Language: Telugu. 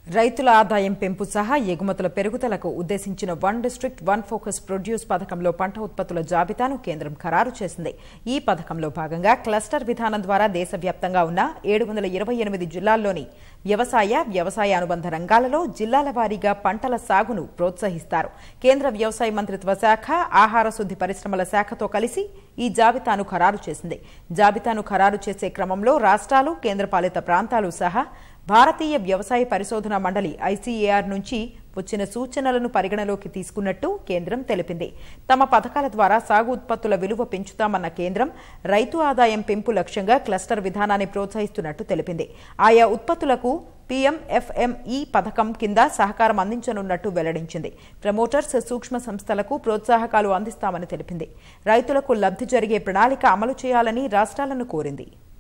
రైతుల ఆదాయం పెంపు సహా ఎగుమతుల పెరుగుదలకు ఉద్దేశించిన one district one focus produce పథకంలో పంట ఉత్పత్తుల జాబితాను కేంద్రం ఖరారు చేసింది ఈ పథకంలో భాగంగా క్లస్టర్ విధానం ద్వారా దేశవ్యాప్తంగా ఉన్న ఏడు వందల ఇరవై ఎనిమిది జిల్లాల్లోని వ్యవసాయ వ్యవసాయ అనుబంధ రంగాలలో జిల్లాల వారీగా పంటల సాగును ప్రోత్సహిస్తారు కేంద్ర వ్యవసాయ మంత్రిత్వ శాఖ ఆహార శుద్ధి పరిశ్రమల శాఖతో కలిసి ఈ జాబితాను ఖరారు చేసింది జాబితాను ఖరారు చేసే క్రమంలో రాష్ట్రాలు కేంద్రపాలిత ప్రాంతాలు సహా భారతీయ వ్యవసాయ పరిశోధన మండలి ఐసీఏఆర్ నుంచి వచ్చిన సూచనలను పరిగణలోకి తీసుకున్నట్టు కేంద్రం తెలిపింది తమ పథకాల ద్వారా సాగు ఉత్పత్తుల విలువ పెంచుతామన్న కేంద్రం రైతు ఆదాయం పెంపు లక్ష్యంగా క్లస్టర్ విధానాన్ని ప్రోత్సహిస్తున్నట్టు తెలిపింది ఆయా ఉత్పత్తులకు పీఎంఎఫ్ఎంఈ పథకం కింద సహకారం అందించనున్నట్టు వెల్లడించింది ప్రమోటర్స్ సూక్ష్మ సంస్థలకు ప్రోత్సాహకాలు అందిస్తామని తెలిపింది రైతులకు లబ్ధి జరిగే ప్రణాళిక అమలు చేయాలని రాష్ట్రాలను కోరింది